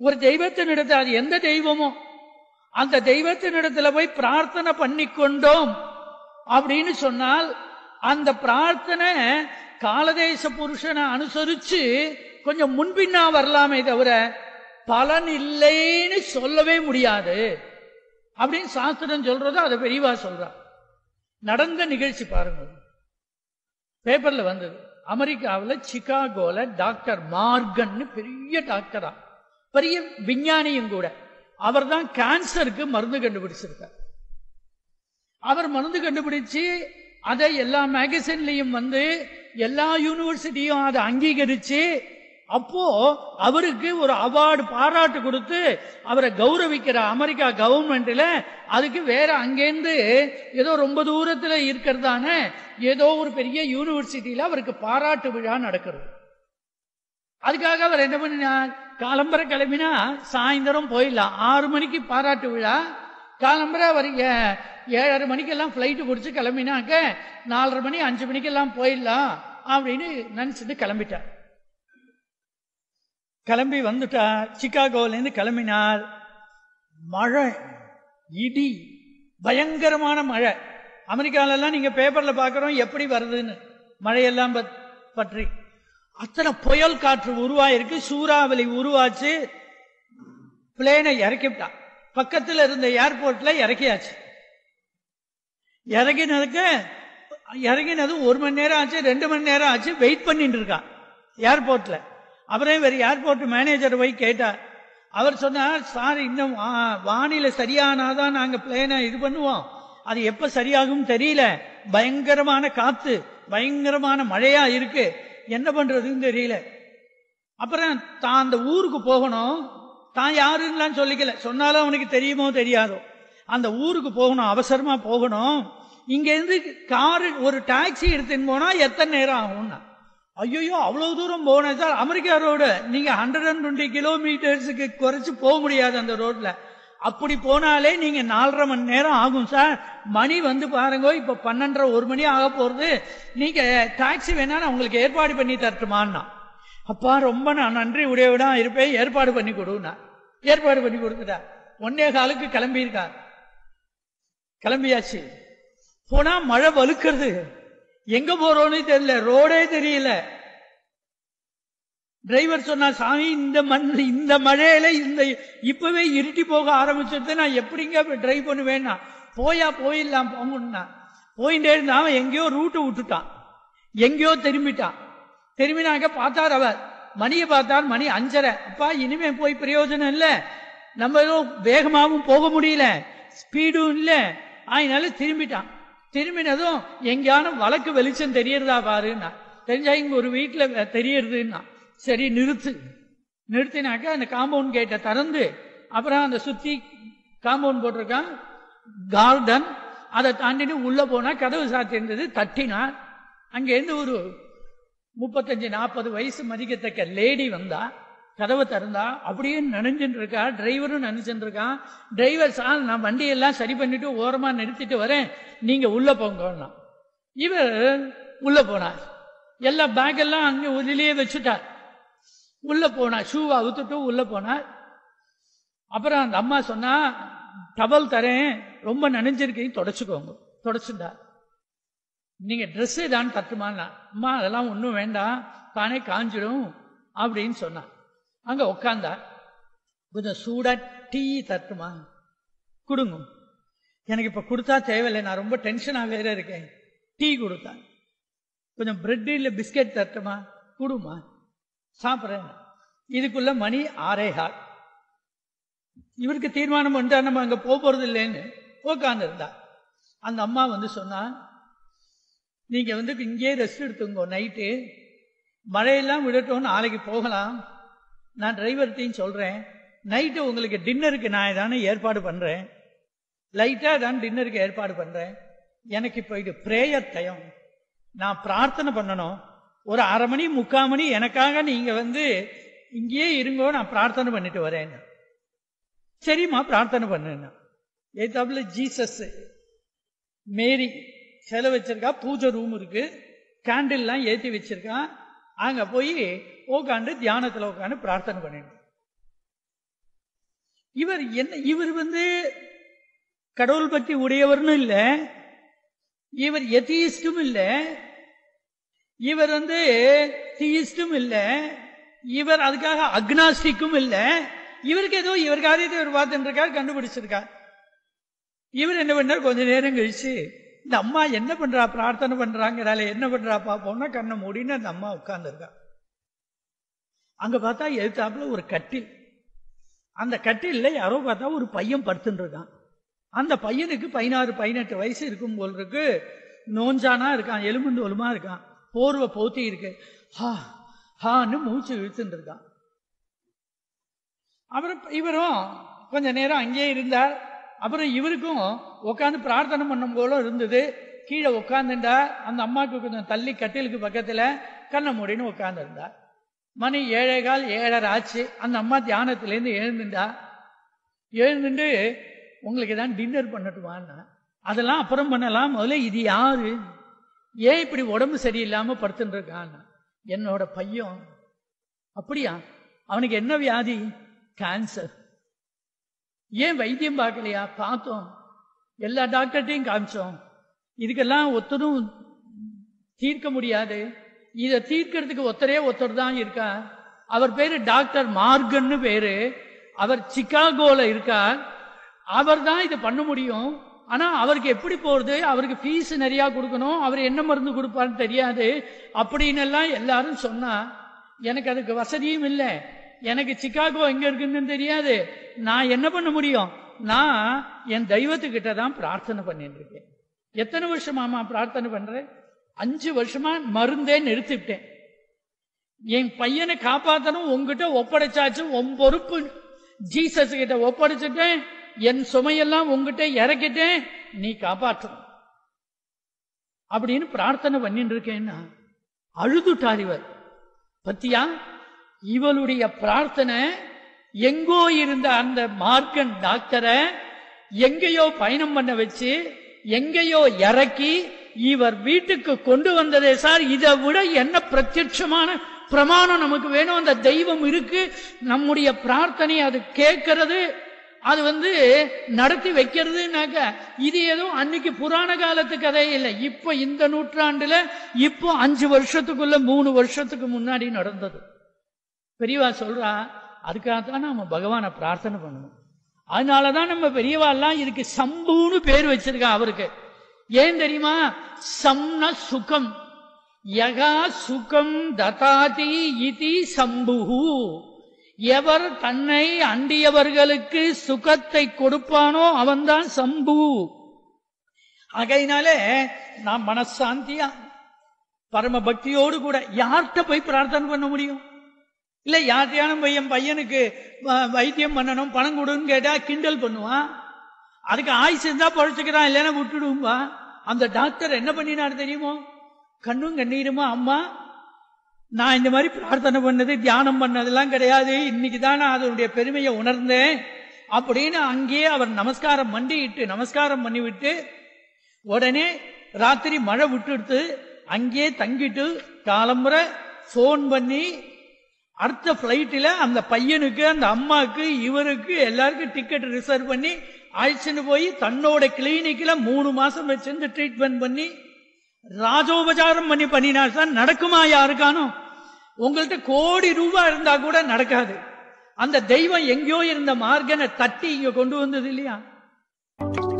ஒரு தெய்வத்தினிடத்தில் அது எந்த தெய்வமோ அந்த தெய்வத்தினிடத்துல போய் பிரார்த்தனை பண்ணி கொண்டோம் அப்படின்னு சொன்னால் அந்த பிரார்த்தனை காலதேச புருஷனை அனுசரிச்சு கொஞ்சம் முன்பின்னா வரலாமே தவிர பலன் இல்லைன்னு சொல்லவே முடியாது அப்படின்னு சாஸ்திரம் சொல்றது அதை பெரியவா சொல்றா நடந்த நிகழ்ச்சி பாருங்க பேப்பர்ல வந்தது அமெரிக்காவில் சிகாகோல டாக்டர் மார்கன் பெரிய டாக்டரா பெரிய விஞ்ஞானியும் கூட அவர் தான் கேன்சருக்கு மருந்து கண்டுபிடிச்சிருக்கார் அவர் மருந்து கண்டுபிடிச்சு அதை எல்லா மேகசின்லயும் வந்து எல்லா யூனிவர்சிட்டியும் அதை அங்கீகரிச்சு அப்போ அவருக்கு ஒரு அவார்டு பாராட்டு கொடுத்து அவரை கௌரவிக்கிற அமெரிக்கா கவர்மெண்ட்ல அதுக்கு வேற அங்கேருந்து ஏதோ ரொம்ப தூரத்துல இருக்கிறதான ஏதோ ஒரு பெரிய யூனிவர்சிட்டியில அவருக்கு பாராட்டு விழா நடக்கிறது அதுக்காக அவர் என்ன பண்ணினார் காலம்பரை கிளம்பினா சாயந்தரம் போயிடலாம் ஆறு மணிக்கு பாராட்டு விழா காலம்பரை அவர் ஏ- ஏழரை மணிக்கெல்லாம் ஃப்ளைட்டு பிடிச்சி கிளம்பினாக்க நாலரை மணி அஞ்சு மணிக்கெல்லாம் போயிடலாம் அப்படின்னு நினைச்சிட்டு கிளம்பிட்டார் கிளம்பி வந்துட்டார் சிகாகோலேருந்து கிளம்பினார் மழை இடி பயங்கரமான மழை அமெரிக்காலெல்லாம் நீங்க பேப்பர்ல பார்க்கறோம் எப்படி வருதுன்னு மழையெல்லாம் பத்- பற்றி அத்தனை புயல் காற்று உருவாயிருக்கு சூறாவளி உருவாச்சு பிளேனை இறக்கிவிட்டான் பக்கத்துல இருந்த ஏர்போர்ட்ல இறக்கியாச்சு இறங்கினதுக்கு இறங்கினது ஒரு மணி நேரம் ஆச்சு ரெண்டு மணி நேரம் ஆச்சு வெயிட் பண்ணிட்டு இருக்கான் ஏர்போர்ட்ல அப்புறம் இவர் ஏர்போர்ட் மேனேஜர் போய் கேட்டார் அவர் சொன்னார் சார் இன்னும் வா- வானிலை சரியானாதான் நாங்க பிளேனை இது பண்ணுவோம் அது எப்ப சரியாகும் தெரியல பயங்கரமான காத்து பயங்கரமான மழையா இருக்கு என்ன பண்றதுன்னு தெரியல அப்புறம் தான் அந்த ஊருக்கு போகணும் தான் யாருன்னுலாம் சொல்லிக்கல சொன்னாலும் அவனுக்கு தெரியுமோ தெரியாதோ அந்த ஊருக்கு போகணும் அவசரமா போகணும் இங்க இருந்து காரு ஒரு டாக்ஸி எடுத்துன்னு போனா எத்தனை நேரம் ஆகும்னா ஐயோ அவ்வளவு தூரம் போனேன் சார் அமெரிக்கா ரோடு நீங்க ஹண்ட்ரட் அண்ட் டுவெண்ட்டி கிலோமீட்டர்ஸுக்கு குறைச்சு போக முடியாது அந்த ரோட்ல அப்படி போனாலே நீங்க நாலரை மணி நேரம் ஆகும் சார் மணி வந்து பாருங்க இப்ப பன்னெண்டரை ஒரு மணி ஆக போறது நீங்க டாக்ஸி வேணா நான் உங்களுக்கு ஏற்பாடு பண்ணி தரட்டுமான்னா அப்பா ரொம்ப நான் நன்றி உடையவிடா இருப்பேன் ஏற்பாடு பண்ணி கொடுனா ஏற்பாடு பண்ணி கொடுத்துட்டா ஒன்னே காலுக்கு கிளம்பியிருக்கார் கிளம்பியாச்சு போனா மழை வலுக்கிறது எங்க போறோம்னு தெரியல ரோடே தெரியல டிரைவர் சொன்னா சாமி இந்த மண் இந்த மழையில இந்த இப்பவே இருட்டி போக ஆரம்பிச்சிட்டு நான் எப்படிங்க டிரைவ் பண்ணுவேன்னா போயா போயிடலாம் போங்கன்னா போயிட்டே இருந்தா அவன் எங்கேயோ ரூட்டு விட்டுட்டான் எங்கேயோ திரும்பிட்டான் திரும்பினாக்க பார்த்தார் அவர் மணியை பார்த்தார் மணி அஞ்சரை அப்பா இனிமே போய் பிரயோஜனம் இல்ல நம்ம ஏதோ வேகமாவும் போக முடியல ஸ்பீடும் இல்ல அதனால திரும்பிட்டான் திரும்பினதும் எங்கேயான வழக்கு வெளிச்சம் தெரியறதா பாருன்னா தெரிஞ்சா இங்க ஒரு வீட்டுல தெரியறதுன்னா சரி நிறுத்து நிறுத்தினாக்க அந்த காம்பவுண்ட் கேட்டை திறந்து அப்புறம் அந்த சுத்தி காம்பவுண்ட் போட்டிருக்கான் கார்டன் அதை தாண்டிட்டு உள்ள போனா கதவு சாத்தி இருந்தது தட்டினார் அங்கேருந்து ஒரு முப்பத்தஞ்சு நாற்பது வயசு மதிக்கத்தக்க லேடி வந்தா கதவை திறந்தா அப்படியே நனைஞ்சுட்டு இருக்கா டிரைவரும் நனைச்சுட்டு இருக்கான் டிரைவர் சார் நான் வண்டியெல்லாம் சரி பண்ணிட்டு ஓரமா நிறுத்திட்டு வரேன் நீங்க உள்ள போங்கன்னா இவர் உள்ள போனார் எல்லா பேக் எல்லாம் அங்க உள்ளிலேயே வச்சுட்டார் உள்ள போனார் ஷூவை அவுத்துட்டு உள்ள போனார் அப்புறம் அந்த அம்மா சொன்னா டவல் தரேன் ரொம்ப நனைஞ்சிருக்கீங்க தொடச்சுக்கோங்க தொடச்சுட்டா நீங்க ட்ரெஸ் ஏதான் தட்டுமான்னா அம்மா அதெல்லாம் ஒன்றும் வேண்டாம் தானே காஞ்சிடும் அப்படின்னு சொன்னான் அங்க உட்காந்தா கொஞ்சம் சூடா டீ தட்டுமா கொடுங்க எனக்கு இப்ப கொடுத்தா தேவையில்லை நான் ரொம்ப டென்ஷனா வேற இருக்கேன் டீ கொடுத்தா கொஞ்சம் பிரெட் இல்ல பிஸ்கெட் தட்டுமா கொடுமா சாப்பிட்றேன் இதுக்குள்ள மணி ஆறே ஹால் இவருக்கு தீர்மானம் பண்ணிட்டா நம்ம அங்க போக போறது இல்லைன்னு உட்கார்ந்து இருந்தா அந்த அம்மா வந்து சொன்னா நீங்க வந்து இங்கேயே ரெஸ்ட் எடுத்துங்க நைட்டு மழையெல்லாம் விடட்டும் நாளைக்கு போகலாம் நான் டிரைவர்கிட்டையும் சொல்றேன் நைட்டு உங்களுக்கு டின்னருக்கு நான் தானே ஏற்பாடு பண்றேன் லைட்டா தான் டின்னருக்கு ஏற்பாடு பண்றேன் எனக்கு இப்போ இது பிரேயர் டயம் நான் பிரார்த்தனை பண்ணணும் ஒரு அரை மணி முக்கால் மணி எனக்காக நீங்க வந்து இங்கேயே இருங்கோ நான் பிரார்த்தனை பண்ணிட்டு வரேன் சரிம்மா பிரார்த்தனை பண்ணுன்னா ஏத்தாப்புல ஜீசஸ் மேரி சிலை வச்சிருக்கா பூஜை ரூம் இருக்கு கேண்டில்லாம் ஏத்தி வச்சிருக்கான் அங்க போய் உட்காந்து தியானத்துல உட்காந்து பிரார்த்தனை பண்ணிட்டு இவர் என்ன இவர் வந்து கடவுள் பற்றி உடையவர்னு இல்ல இவர் எத்தியிஸ்டும் இல்ல இவர் வந்து தீயிஸ்டும் இல்ல இவர் அதுக்காக அக்னாஸ்டிக்கும் இல்ல இவருக்கு ஏதோ இவர் காரியத்தை இவர் பார்த்துட்டு இருக்கார் கண்டுபிடிச்சிருக்கார் இவர் என்ன பண்ணார் கொஞ்ச நேரம் கழிச்சு இந்த அம்மா என்ன பண்றா பிரார்த்தனை பண்றாங்கிறாளே என்ன பண்றா பாப்போம்னா கண்ணை மூடின்னு அந்த அம்மா உட்கார்ந்துருக்கா அங்க பார்த்தா எதிர்த்தாப்புல ஒரு கட்டில் அந்த கட்டில்ல யாரோ பார்த்தா ஒரு பையன் படுத்துட்டு இருக்கான் அந்த பையனுக்கு பதினாறு பதினெட்டு வயசு இருக்கும் போல் இருக்கு நோஞ்சானா இருக்கான் எலும்புண்டு ஒலுமா இருக்கான் போர்வை போத்தி இருக்கு ஹா ஹான்னு மூச்சு இழுத்துட்டு இருக்கான் அப்புறம் இவரும் கொஞ்ச நேரம் அங்கேயே இருந்தார் அப்புறம் இவருக்கும் உட்காந்து பிரார்த்தனை பண்ணும் போல இருந்தது கீழே உட்காந்துண்டா அந்த அம்மாவுக்கு கொஞ்சம் தள்ளி கட்டிலுக்கு பக்கத்துல கண்ணை மூடின்னு உட்கார்ந்து இருந்தா மணி ஏழே கால் ஏழரை ஆச்சு அந்த அம்மா தியானத்திலேருந்து எழுந்துண்டா எழுந்துட்டு உங்களுக்கு தான் டின்னர் பண்ணட்டுமான்னா அதெல்லாம் அப்புறம் பண்ணலாம் முதல்ல இது யாரு ஏன் இப்படி உடம்பு சரியில்லாம படுத்துட்டு இருக்கான் என்னோட பையன் அப்படியா அவனுக்கு என்ன வியாதி கேன்சர் ஏன் வைத்தியம் பார்க்கலையா பார்த்தோம் எல்லா டாக்டர்கிட்டையும் காமிச்சோம் இதுக்கெல்லாம் ஒத்தரும் தீர்க்க முடியாது இதை தீர்க்கறதுக்கு ஒத்தரே ஒருத்தர் தான் இருக்கா அவர் பேரு டாக்டர் மார்கன்னு பேரு அவர் சிகாகோல இருக்கார் அவர் தான் இதை பண்ண முடியும் ஆனா அவருக்கு எப்படி போறது அவருக்கு ஃபீஸ் நிறைய கொடுக்கணும் அவர் என்ன மருந்து கொடுப்பாருன்னு தெரியாது அப்படின்னு எல்லாம் எல்லாரும் சொன்னா எனக்கு அதுக்கு வசதியும் இல்லை எனக்கு சிகாகோ எங்க இருக்குன்னு தெரியாது நான் என்ன பண்ண முடியும் நான் என் தெய்வத்துக்கிட்ட தான் பிரார்த்தனை பண்ணிட்டு இருக்கேன் எத்தனை வருஷமாமா பிரார்த்தனை பண்றேன் அஞ்சு வருஷமா மருந்தே நிறுத்திவிட்டேன் என் பையனை காப்பாத்தணும் உங்ககிட்ட ஒப்படைச்சாச்சு உன் பொறுப்பு ஜீசஸ் கிட்ட ஒப்படைச்சிட்டேன் என் சுமையெல்லாம் உங்ககிட்ட இறக்கிட்டேன் நீ காப்பாற்றணும் அப்படின்னு பிரார்த்தனை பண்ணிட்டு இருக்கேன்னா அழுதுட்டார் இவர் பத்தியா இவளுடைய பிரார்த்தனை எங்கோ இருந்த அந்த மார்க்கன் டாக்டரை எங்கேயோ பயணம் பண்ண வச்சு எங்கேயோ இறக்கி இவர் வீட்டுக்கு கொண்டு வந்ததே சார் இதை விட என்ன பிரத்யட்சமான பிரமாணம் நமக்கு வேணும் அந்த தெய்வம் இருக்கு நம்முடைய பிரார்த்தனை அது கேட்கறது அது வந்து நடத்தி வைக்கிறதுனாக்க இது ஏதோ அன்னைக்கு புராண காலத்து கதை இல்லை இப்போ இந்த நூற்றாண்டுல இப்போ அஞ்சு வருஷத்துக்குள்ள மூணு வருஷத்துக்கு முன்னாடி நடந்தது பெரியவா சொல்றா அதுக்காகத்தான் நம்ம பகவானை பிரார்த்தனை பண்ணணும் அதனாலதான் நம்ம பெரியவா எல்லாம் இதுக்கு சம்புன்னு பேர் வச்சிருக்கா அவருக்கு ஏன் தெரியுமா சம்ன சுகம் யகா சுகம் ததாதி இதி சம்புஹு எவர் தன்னை அண்டியவர்களுக்கு சுகத்தை கொடுப்பானோ அவன்தான் சம்பு ஆகையினாலே நான் மனசாந்தியா பரம பக்தியோடு கூட யார்கிட்ட போய் பிரார்த்தனை பண்ண முடியும் இல்ல யார்கிட்டயானும் போய் என் பையனுக்கு வ- வைத்தியம் பண்ணணும் பணம் கொடுன்னு கேட்டா கிண்டல் பண்ணுவான் அதுக்கு ஆயுசு இருந்தா பழச்சுக்கிறான் இல்லைன்னா விட்டுடும்பா அந்த டாக்டர் என்ன பண்ணினார் தெரியுமோ கண்ணும் கண்ணீருமா அம்மா நான் இந்த மாதிரி பிரார்த்தனை பண்ணது தியானம் பண்ணதெல்லாம் கிடையாது இன்னைக்கு தான் நான் அதனுடைய பெருமையை உணர்ந்தேன் அப்படின்னு அங்கேயே அவர் நமஸ்காரம் பண்ணிட்டு நமஸ்காரம் பண்ணிவிட்டு உடனே ராத்திரி மழை விட்டுடுத்து அங்கேயே தங்கிட்டு காலம்புரை ஃபோன் பண்ணி அடுத்த ஃப்ளைட்டில் அந்த பையனுக்கு அந்த அம்மாவுக்கு இவருக்கு எல்லாருக்கும் டிக்கெட் ரிசர்வ் பண்ணி அழைச்சிட்டு போய் தன்னோட கிளினிக்கில் மூணு மாசம் வச்சிருந்து ட்ரீட்மெண்ட் பண்ணி ராஜோபசாரம் பண்ணி பண்ணினார் சார் நடக்குமா யாருக்கானோ உங்கள்கிட்ட கோடி ரூபாய் இருந்தா கூட நடக்காது அந்த தெய்வம் எங்கேயோ இருந்த மார்கனை தட்டி இங்க கொண்டு வந்தது இல்லையா